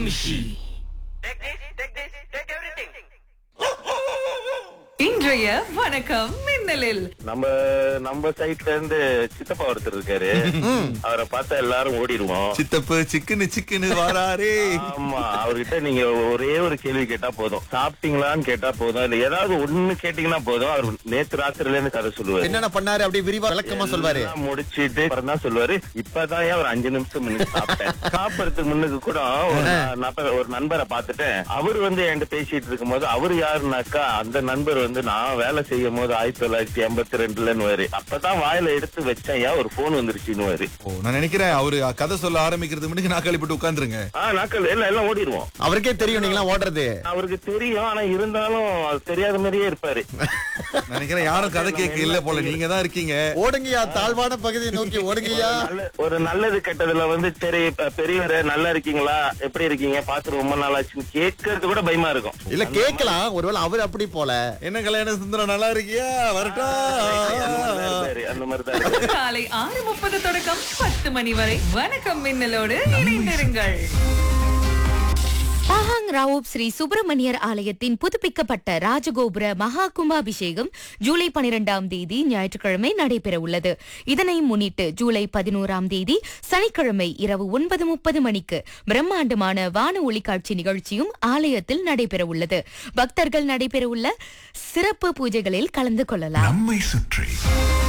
Gumshi. Take this, take this, take everything. இன்றைய வணக்கம் மின்னலில் நம்ம நம்ம சைட்ல இருந்து சித்தப்பா ஒருத்தர் இருக்காரு அவரை பார்த்தா எல்லாரும் ஓடிடுவோம் சித்தப்பு சிக்கனு சிக்கனு வாராரே ஆமா அவர்கிட்ட நீங்க ஒரே ஒரு கேள்வி கேட்டா போதும் சாப்பிட்டீங்களான்னு கேட்டா போதும் இல்ல ஏதாவது ஒண்ணு கேட்டீங்கன்னா போதும் அவர் நேத்து ராத்திரில இருந்து கதை சொல்லுவாரு என்னென்ன பண்ணாரு அப்படியே விரிவா விளக்கமா சொல்வாரு எல்லாம் முடிச்சிட்டு அப்புறம் தான் சொல்லுவாரு இப்பதான் ஏன் ஒரு அஞ்சு நிமிஷம் முன்னுக்கு சாப்பிட்டேன் சாப்பிடறதுக்கு முன்னுக்கு கூட ஒரு நபர் ஒரு நண்பரை பார்த்துட்டேன் அவர் வந்து என்கிட்ட பேசிட்டு இருக்கும் போது அவர் யாருனாக்கா அந்த நண்பர் வந்து நான் வேலை செய்யும் போது ஆயிரத்தி தொள்ளாயிரத்தி எண்பத்தி ரெண்டுலன்னு அப்பதான் வாயில எடுத்து வச்சேன் ஏன் ஒரு போன் வந்துருச்சுன்னு ஓ நான் நினைக்கிறேன் அவரு கதை சொல்ல ஆரம்பிக்கிறது முன்னாடி நான் கழிப்பிட்டு உட்காந்துருங்க ஆஹ் நாட்கள் எல்லாம் எல்லாம் ஓடிடுவோம் அவருக்கே தெரியும் நீங்களா ஓடுறது அவருக்கு தெரியும் ஆனா இருந்தாலும் அது தெரியாத மாதிரியே இருப்பாரு நினைக்கிறேன் யாரும் கதை கேட்க இல்ல போல நீங்க தான் இருக்கீங்க ஓடுங்கய்யா தாழ்வான பகுதியை நோக்கி ஓடுங்கய்யா நல்ல- ஒரு நல்லது கெட்டதுல வந்து சரி இப்ப பெரியவரே நல்லா இருக்கீங்களா எப்படி இருக்கீங்க பாத்து ரொம்ப நாளாச்சுன்னு கேட்கறது கூட பயமா இருக்கும் இல்ல கேக்கலாம் ஒருவேளை அவர் அப்படி போல என்ன கல்யாண சுந்தரம் நல்லா இருக்கியா வரட்டா அந்த மாதிரி தான் இருப்பாரு, அந்த மாதிரி தான் இருப்பாரு. காலை ஆறு முப்பது தொடக்கம் பத்து மணி வரை வணக்கம் மின்னலோடு இணைந்திருங்கள் பாஹாங் ராவூப் ஸ்ரீ சுப்பிரமணியர் ஆலயத்தின் புதுப்பிக்கப்பட்ட ராஜகோபுர மகா கும்பாபிஷேகம் ஜூலை பனிரெண்டாம் தேதி ஞாயிற்றுக்கிழமை நடைபெற உள்ளது இதனை முன்னிட்டு ஜூலை பதினோராம் தேதி சனிக்கிழமை இரவு ஒன்பது முப்பது மணிக்கு பிரம்மாண்டமான வான ஒளிக்காட்சி நிகழ்ச்சியும் ஆலயத்தில் நடைபெற உள்ளது பக்தர்கள் நடைபெறவுள்ள சிறப்பு பூஜைகளில் கலந்து கொள்ளலாம் நம்மை சுற்றி